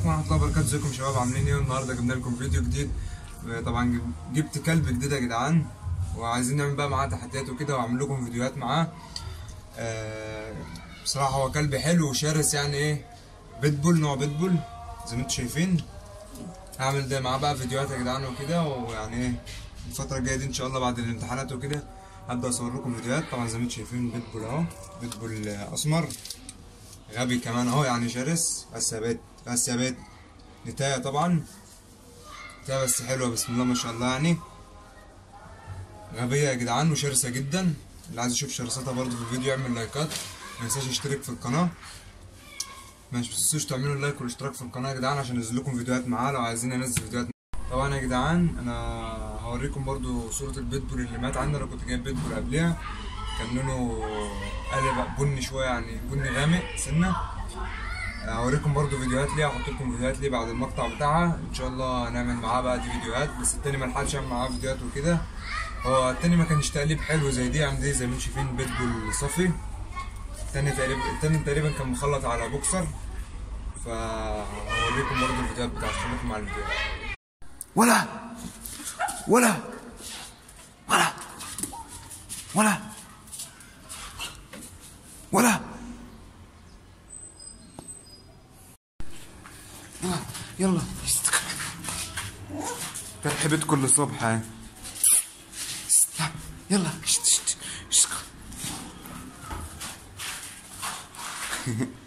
عليكم ورحمه الله وبركاته ازيكم يا شباب عاملين ايه النهارده جبنا لكم فيديو جديد طبعا جبت كلب جديد يا جدعان وعايزين نعمل بقى معاه تحديات وكده واعمل لكم فيديوهات معاه آه، بصراحه هو كلب حلو وشرس يعني ايه بيتبول نوع بيتبول زي ما انتم شايفين هعمل ده معاه بقى فيديوهات يا جدعان وكده ويعني ايه الفتره الجايه دي ان شاء الله بعد الامتحانات وكده هبدا اصور لكم فيديوهات طبعا زي ما انتم شايفين بيتبول اهو بيتبول اسمر غبي كمان اهو يعني شرس بس يا بيت بس يا بيت نتاية طبعا نتاية بس حلوة بسم الله ما شاء الله يعني غبية يا جدعان وشرسة جدا اللي عايز يشوف شرستها برضه في الفيديو يعمل لايكات ما ينساش يشترك في القناة ما تنسوش تعملوا لايك والاشتراك في القناة يا جدعان عشان انزل لكم فيديوهات معاه لو عايزين انزل فيديوهات معاه. طبعا يا جدعان انا هوريكم برضو صورة البيتبول اللي مات عندنا انا كنت جايب بيتبول قبلها كان لونه قلب بني شوية يعني بني غامق سنة هوريكم برضو فيديوهات ليه هحط لكم فيديوهات ليه بعد المقطع بتاعها ان شاء الله هنعمل معاه بقى دي فيديوهات بس التاني ملحقش اعمل معاه فيديوهات وكده هو التاني ما كانش تقليب حلو زي دي يعني دي زي ما انتم شايفين بيتبول صافي التاني تقريبا التاني تقريبا كان مخلط على بوكسر فهوريكم برضو الفيديوهات بتاعت خليكم مع الفيديوهات ولا ولا ولا ولا ولا يلا يلا ترحيبات كل صبح ها يلا يلا شت شت شت